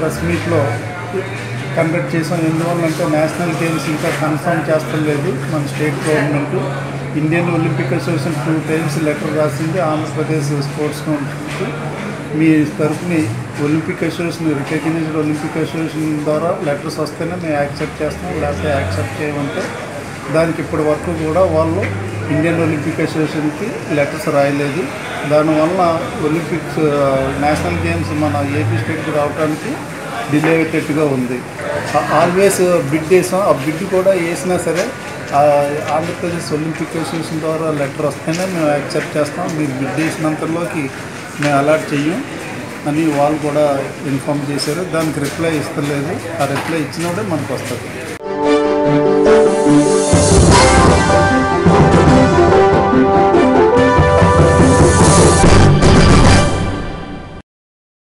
press మీట్లో conduct చేసాం ఎందువల్ల అంటే నేషనల్ గేమ్స్ ఇంకా కన్ఫర్మ్ చేస్తాం లేదు మన state government Indian Olympic association two times letter రాసింది ఆంధ్రప్రదేశ్ స్పోర్ట్స్ కౌన్సిల్కి మీ తరఫుని Olympic association recognised Olympic association ద్వారా లెటర్స్ వస్తేనే మేము యాక్సెప్ట్ చేస్తాం లేకపోతే యాక్సెప్ట్ చేయమంటే దానికి ఇప్పటి వరకు కూడా వాళ్ళు ఇండియన్ ఒలింపిక్ అసోసియేషన్కి లెటర్స్ రాయలేదు దానివల్ల ఒలింపిక్స్ ఆ, నేషనల్ గేమ్స్ మన ఏపీ స్టేట్కి రావడానికి డిలే అయ్యేటట్టుగా ఉంది ఆల్వేస్ బిడ్ వేసాం ఆ బిడ్ కూడా వేసినా సరే ఆ, ఆంధ్రప్రదేశ్ ఒలింపిక్ అసోసియేషన్ ద్వారా లెటర్ వస్తేనే మేము యాక్సెప్ట్ చేస్తాం మీరు బిడ్ వేసినంతలోకి మేము అలాట్ చెయ్యం అని వాళ్ళు కూడా ఇన్ఫామ్ చేశారు దానికి రిప్లై ఇస్తలేదు ఆ రిప్లై ఇచ్చినప్పుడే మనకు వస్తుంది